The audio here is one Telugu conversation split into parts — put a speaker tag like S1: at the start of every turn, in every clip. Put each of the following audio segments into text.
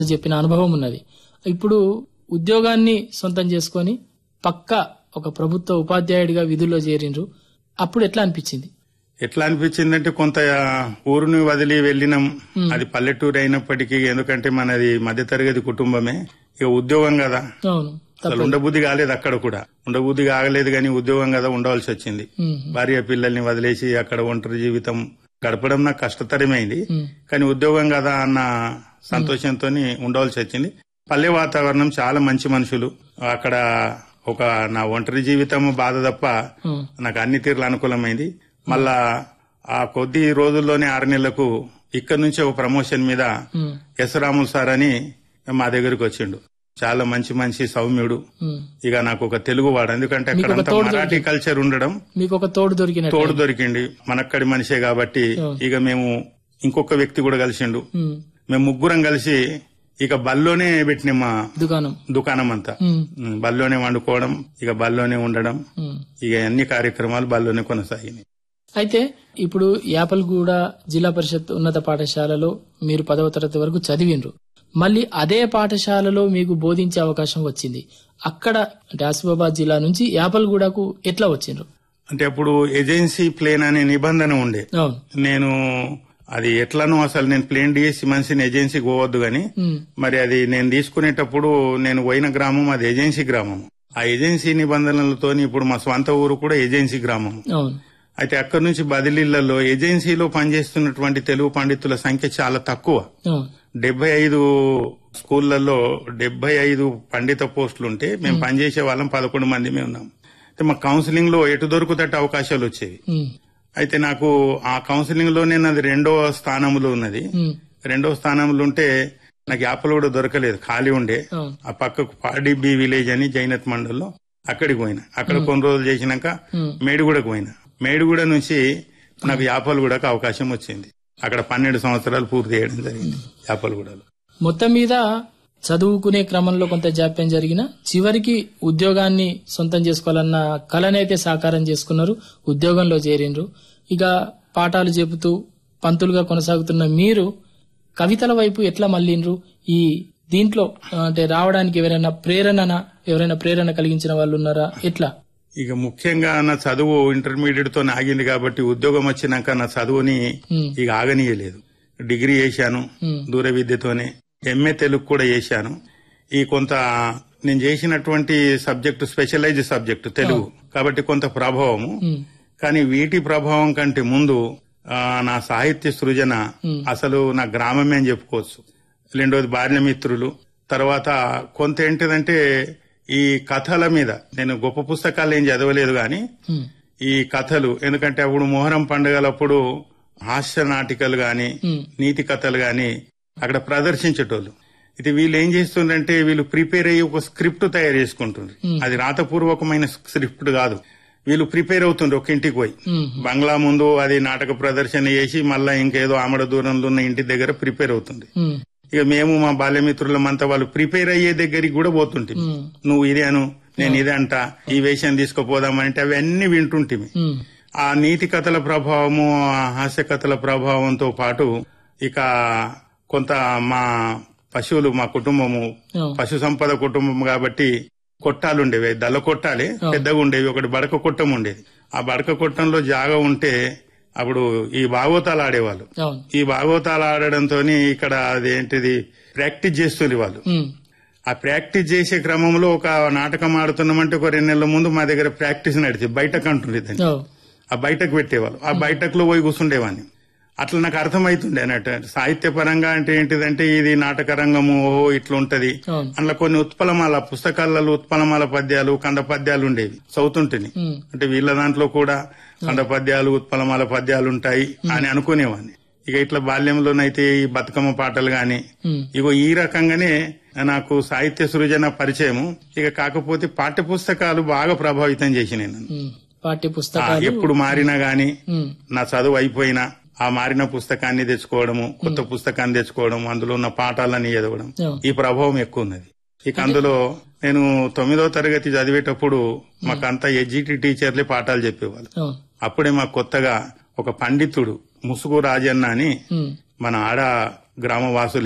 S1: చెప్పిన అనుభవం ఉన్నది ఇప్పుడు ఉద్యోగాన్ని సొంతం చేసుకొని పక్క ఒక ప్రభుత్వ ఉపాధ్యాయుడిగా విధుల్లో చేరిండ్రు అప్పుడు ఎట్లా అనిపించింది
S2: ఎట్లా అనిపించిందంటే కొంత ఊరుని వదిలి వెళ్ళినాం అది పల్లెటూరు అయినప్పటికీ ఎందుకంటే మనది మధ్యతరగతి కుటుంబమే ఇక ఉద్యోగం కదా
S1: అవును
S2: అసలు ఉండబుద్ధి కాలేదు అక్కడ కూడా ఉండబుద్ధి కాగలేదు కానీ ఉద్యోగం కదా ఉండవలసి వచ్చింది
S1: ఉమ్,
S2: భార్య పిల్లల్ని వదిలేసి అక్కడ ఒంటరి జీవితం గడపడం నాకు కష్టతరమైంది
S1: ఉమ్,
S2: కానీ ఉద్యోగం కదా అన్న సంతోషంతో ఉండవలసి వచ్చింది పల్లె వాతావరణం చాలా మంచి మనుషులు అక్కడ ఒక నా ఒంటరి జీవితం బాధ తప్ప
S1: ఉమ్,
S2: నాకు అన్ని తీరులు అనుకూలమైంది మళ్ళా ఆ కొద్ది రోజుల్లోనే ఆరు నెలలకు ఇక్కడ నుంచి ఒక ప్రమోషన్ మీద
S1: ఉమ్,
S2: ఎస్ రాములు సార్ అని మా దగ్గరికి వచ్చిండు చాలా మంచి మంచి సౌమ్యుడు
S1: ఉమ్.
S2: ఇక నాకు ఒక తెలుగు వాడు ఎందుకంటే
S1: మీకు
S2: అక్కడ
S1: ఒక
S2: అంతా
S1: తోడు
S2: మరాఠీ కల్చర్ ఉండడం
S1: మీకు ఒక తోడు దొరికినట్టు
S2: తోడు దొరికింది మనక్కడి మనిషే కాబట్టి
S1: అవును.
S2: ఇక మేము ఇంకొక వ్యక్తి కూడా కలిసిండు
S1: ఉమ్,
S2: మేము ముగ్గురం కలిసి ఇక బల్లోనే పెట్టిన మా
S1: దుకాణం
S2: దుకాణం అంతా
S1: ఉమ్,
S2: ఉమ్, బల్లోనే వండుకోవడం ఇక బల్లోనే ఉండడం
S1: ఉమ్.
S2: ఇక అన్ని కార్యక్రమాలు బల్లోనే కొనసాగినాయి
S1: అయితే ఇప్పుడు యాపల్గూడ జిల్లా పరిషత్ ఉన్నత పాఠశాలలో మీరు పదవ తరగతి వరకు చదివిండ్రు మళ్ళీ అదే పాఠశాలలో మీకు బోధించే అవకాశం వచ్చింది అక్కడ అంటే ఆసిఫాబాద్ జిల్లా నుంచి యాపల్గూడకు ఎట్లా వచ్చిండ్రు
S2: అంటే అప్పుడు ఏజెన్సీ ప్లేన్ అనే నిబంధన ఉండే
S1: అవును
S2: నేను అది ఎట్లనో అసలు నేను ప్లేన్ డిఎస్సి మనిషిని ఏజెన్సీకి పోవద్దు గాని
S1: ఉమ్,
S2: మరి అది నేను తీసుకునేటప్పుడు నేను పోయిన గ్రామం అది ఏజెన్సీ గ్రామం ఆ ఏజెన్సీ నిబంధనలతో ఇప్పుడు మా స్వంత ఊరు కూడా ఏజెన్సీ గ్రామం
S1: అవును
S2: అయితే అక్కడి నుంచి బదిలీలలో ఏజెన్సీలో పనిచేస్తున్నటువంటి తెలుగు పండితుల సంఖ్య చాలా తక్కువ
S1: అవును
S2: డెబ్బై ఐదు స్కూళ్లలో డెబ్బై ఐదు పండిత పోస్టులు ఉంటే మేము పనిచేసే వాళ్ళం పదకొండు మంది ఉన్నాం అయితే మా కౌన్సిలింగ్ లో ఎటు దొరుకుతట్టు అవకాశాలు వచ్చేవి
S1: ఉమ్,
S2: అయితే నాకు ఆ కౌన్సిలింగ్ లోనే నాది రెండో స్థానంలో ఉన్నది
S1: ఉమ్,
S2: రెండో స్థానంలో ఉంటే నాకు యాపలు కూడా దొరకలేదు ఖాళీ ఉండే
S1: అవును
S2: ఆ పక్కకు పాడిబి విలేజ్ అని జైనత్ మండల్లో అక్కడికి పోయినా అక్కడ కొన్ని రోజులు చేసినాక
S1: ఉమ్,
S2: మేడిగూడకు పోయినా మేడిగూడ నుంచి నాకు యాపలగూడకు అవకాశం వచ్చింది అక్కడ పన్నెండు సంవత్సరాలు పూర్తి చేయడం జరిగింది యాపలగూడలో
S1: మొత్తం మీద చదువుకునే క్రమంలో కొంత జాప్యం జరిగిన చివరికి ఉద్యోగాన్ని సొంతం చేసుకోవాలన్న కళనైతే సాకారం చేసుకున్నారు ఉద్యోగంలో చేరిండ్రు ఇక పాఠాలు చెబుతూ పంతులుగా కొనసాగుతున్న మీరు కవితల వైపు ఎట్లా మళ్ళిండ్రు ఈ దీంట్లో ఆ, అంటే రావడానికి ఎవరైనా ప్రేరణ ఎవరైనా ప్రేరణ కలిగించిన వాళ్ళు ఉన్నారా ఎట్లా
S2: ఇక ముఖ్యంగా నా చదువు ఇంటర్మీడియట్ తో ఆగింది కాబట్టి ఉద్యోగం వచ్చినాక నా చదువుని
S1: ఉమ్,
S2: ఇక ఆగనీయలేదు డిగ్రీ చేశాను
S1: ఉమ్,
S2: దూర విద్యతోనే ఎంఏ తెలుగు కూడా చేశాను ఈ కొంత నేను చేసినటువంటి సబ్జెక్టు స్పెషలైజ్ సబ్జెక్టు తెలుగు కాబట్టి కొంత ప్రభావము
S1: ఉమ్,
S2: కానీ వీటి ప్రభావం కంటే ముందు ఆ, నా సాహిత్య సృజన అసలు నా గ్రామమే అని చెప్పుకోవచ్చు రెండోది బాల్యమిత్రులు తర్వాత కొంత ఏంటిదంటే ఈ కథల మీద నేను గొప్ప పుస్తకాలు ఏం చదవలేదు గాని
S1: ఉమ్,
S2: ఈ కథలు ఎందుకంటే అప్పుడు మొహరం పండుగలప్పుడు హాస్య నాటికలు గాని
S1: ఉమ్,
S2: నీతి కథలు గాని అక్కడ ప్రదర్శించేటోళ్ళు ఇది వీళ్ళు ఏం చేస్తుండ్రంటే వీళ్ళు ప్రిపేర్ అయ్యి ఒక స్క్రిప్ట్ తయారు చేసుకుంటుండ్రు అది రాతపూర్వకమైన స్క్రిప్ట్ కాదు వీళ్ళు ప్రిపేర్ అవుతుండ్రు ఒక ఇంటికి పోయి
S1: ఉమ్,
S2: బంగ్లా ముందు అది నాటక ప్రదర్శన చేసి మళ్ళా ఇంకేదో ఆమడ దూరంలో ఉన్న ఇంటి దగ్గర ప్రిపేర్ అవుతుంది
S1: ఉమ్,
S2: ఇక మేము మా బాల్యమిత్రులమంతా వాళ్ళు ప్రిపేర్ అయ్యే దగ్గరికి కూడా పోతుంటే
S1: ఉమ్,
S2: నువ్వు ఇదే అను నేను ఇదే అంట ఈ వేషం తీసుకుపోదామంటే అవన్నీ వింటుంటిమి
S1: ఉమ్,
S2: ఆ నీతి కథల ప్రభావము ఆ హాస్య కథల ప్రభావంతో పాటు ఇక కొంత మా పశువులు మా కుటుంబము
S1: అవును.
S2: పశు సంపద కుటుంబం కాబట్టి కొట్టాలు ఉండేవి దల్ల కొట్టాలి పెద్దగా ఉండేవి ఒకటి బడక కొట్టం ఉండేది ఆ బడక కొట్టంలో జాగా ఉంటే అప్పుడు ఈ భాగవతాలు ఆడేవాళ్ళు
S1: అవును
S2: ఈ భాగవతాలు ఆడడంతో ఇక్కడ అదేంటిది ప్రాక్టీస్ చేస్తుంది వాళ్ళు
S1: ఉమ్,
S2: ఆ ప్రాక్టీస్ చేసే క్రమంలో ఒక నాటకం ఆడుతున్నామంటే ఒక రెండు నెలల ముందు మా దగ్గర ప్రాక్టీస్ నడిచి బయటకు అంటుండే దాన్ని
S1: అవును
S2: ఆ బయటకు పెట్టేవాళ్ళు ఆ బయటకులో పోయి కూర్చుండేవాడిని అట్లా నాకు అర్థమవుతుండే అన్నట్టు సాహిత్యపరంగా అంటే ఏంటిదంటే ఇది నాటక రంగము ఓహో ఇట్లా ఉంటది
S1: అవును
S2: అందులో కొన్ని ఉత్పలమాల పుస్తకాలలో ఉత్పలమాల పద్యాలు కంద పద్యాలు ఉండేవి చదువుతుంటేని
S1: ఉమ్,
S2: అంటే వీళ్ళ దాంట్లో కూడా కంద పద్యాలు ఉత్పలమాల పద్యాలు ఉంటాయి అని అనుకునేవాడిని ఇక ఇట్లా బాల్యంలోనైతే ఈ బతుకమ్మ పాటలు గాని
S1: ఉమ్,
S2: ఇగో ఈ రకంగానే నాకు సాహిత్య సృజన పరిచయము ఇక కాకపోతే పాఠ్య పుస్తకాలు బాగా ప్రభావితం చేసినాయి నన్ను
S1: ఉమ్. పాఠ్య
S2: ఆ,
S1: పుస్తకాలు
S2: ఎప్పుడు మారినా గాని
S1: ఉమ్,
S2: నా చదువు అయిపోయినా ఆ మారిన పుస్తకాన్ని తెచ్చుకోవడము కొత్త పుస్తకాన్ని తెచ్చుకోవడం అందులో ఉన్న పాఠాలని చదవడం
S1: అవును.
S2: ఈ ప్రభావం ఎక్కువ ఉన్నది ఇక అందులో నేను తొమ్మిదో తరగతి చదివేటప్పుడు మాకంతా ఎడ్జిటి టీచర్లే పాఠాలు చెప్పేవాళ్ళు
S1: అవును
S2: అప్పుడే మాకు కొత్తగా ఒక పండితుడు ముసుగు రాజన్న అని
S1: ఉమ్,
S2: మన ఆడ గ్రామవాసులే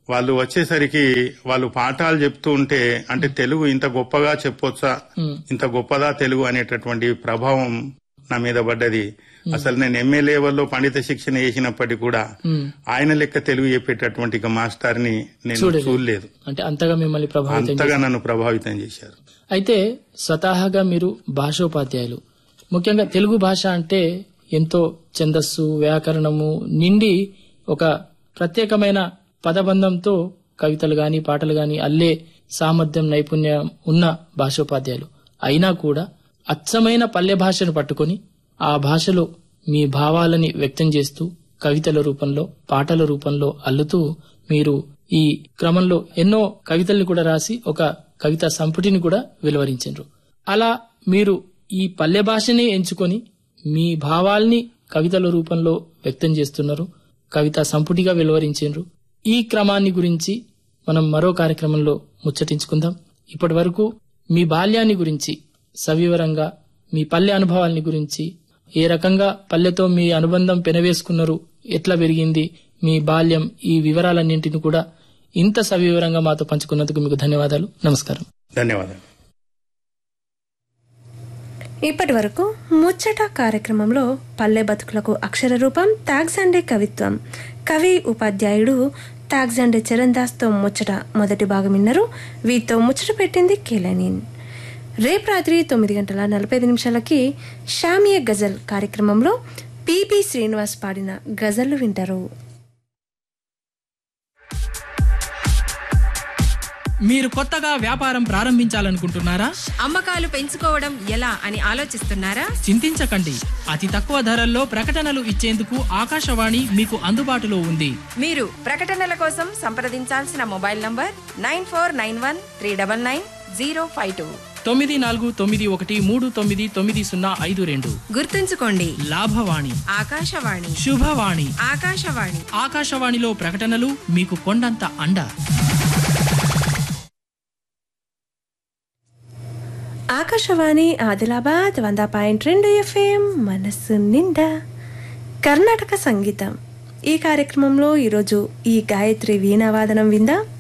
S2: వాళ్ళు వచ్చేసరికి వాళ్ళు పాఠాలు చెప్తూ ఉంటే అంటే తెలుగు ఇంత గొప్పగా చెప్పొచ్చా
S1: ఉమ్,
S2: ఇంత గొప్పదా తెలుగు అనేటటువంటి ప్రభావం నా మీద పడ్డది అసలు నేను ఎంఏ లెవెల్లో పండిత శిక్షణ చేసినప్పటికీ కూడా
S1: ఉమ్.
S2: ఆయన లెక్క తెలుగు చెప్పేటటువంటి ఒక మాస్టర్ ని నేను
S1: చూడలేదు.
S2: చూడలేదు
S1: అంటే అంతగా మిమ్మల్ని ప్రభావితం
S2: అంతగా నన్ను ప్రభావితం చేశారు
S1: అయితే స్వతహాగా మీరు భాషోపాధ్యాయులు ముఖ్యంగా తెలుగు భాష అంటే ఎంతో ఛందస్సు వ్యాకరణము నిండి ఒక ప్రత్యేకమైన పదబంధంతో కవితలు గాని పాటలు గాని అల్లే సామర్థ్యం నైపుణ్యం ఉన్న భాషోపాధ్యాయులు అయినా కూడా అచ్చమైన పల్లె భాషను పట్టుకొని ఆ భాషలో మీ భావాలని వ్యక్తం చేస్తూ కవితల రూపంలో పాటల రూపంలో అల్లుతూ మీరు ఈ క్రమంలో ఎన్నో కవితల్ని కూడా రాసి ఒక కవితా సంపుటిని కూడా వెలువరించారు అలా మీరు ఈ పల్లె భాషని ఎంచుకొని మీ భావాల్ని కవితల రూపంలో వ్యక్తం చేస్తున్నారు కవితా సంపుటిగా వెలువరించారు ఈ క్రమాన్ని గురించి మనం మరో కార్యక్రమంలో ముచ్చటించుకుందాం ఇప్పటి వరకు మీ బాల్యాన్ని గురించి సవివరంగా మీ పల్లె అనుభవాల్ని గురించి ఏ రకంగా పల్లెతో మీ అనుబంధం పెనవేసుకున్నారు ఎట్లా పెరిగింది మీ బాల్యం ఈ వివరాలన్నింటిని కూడా ఇంత సవివరంగా మాతో పంచుకున్నందుకు మీకు ధన్యవాదాలు నమస్కారం
S2: ధన్యవాదాలు
S3: ఇప్పటి వరకు ముచ్చట కార్యక్రమంలో పల్లె బతుకులకు అక్షర రూపం తాగ్జండే కవిత్వం కవి ఉపాధ్యాయుడు తాగ్జండే చరణ్ దాస్తో ముచ్చట మొదటి భాగం విన్నారు వీరితో ముచ్చట పెట్టింది కేలనీన్ రేపు రాత్రి తొమ్మిది గంటల నలభై ఐదు నిమిషాలకి షామియ గజల్ కార్యక్రమంలో పిబి శ్రీనివాస్ పాడిన గజల్లు వింటారు
S1: మీరు కొత్తగా వ్యాపారం ప్రారంభించాలనుకుంటున్నారా
S4: అమ్మకాలు పెంచుకోవడం ఎలా అని ఆలోచిస్తున్నారా
S1: చింతించకండి అతి తక్కువ ధరల్లో ప్రకటనలు ఇచ్చేందుకు ఆకాశవాణి మీకు అందుబాటులో ఉంది
S4: మీరు ప్రకటనల కోసం సంప్రదించాల్సిన mobile number nine four nine one three double nine zero five two
S1: తొమ్మిది నాలుగు తొమ్మిది ఒకటి మూడు తొమ్మిది తొమ్మిది సున్నా ఐదు రెండు
S4: గుర్తుంచుకోండి
S1: లాభవాణి
S4: ఆకాశవాణి
S1: శుభవాణి
S4: ఆకాశవాణి
S1: ఆకాశవాణిలో ప్రకటనలు మీకు కొండంత అండ
S3: ఆకాశవాణి ఆదిలాబాద్ వంద పాయింట్ రెండు ఎఫ్ఎం మనస్సు నిండా కర్ణాటక సంగీతం ఈ కార్యక్రమంలో ఈరోజు ఈ గాయత్రి వీణావాదనం విందా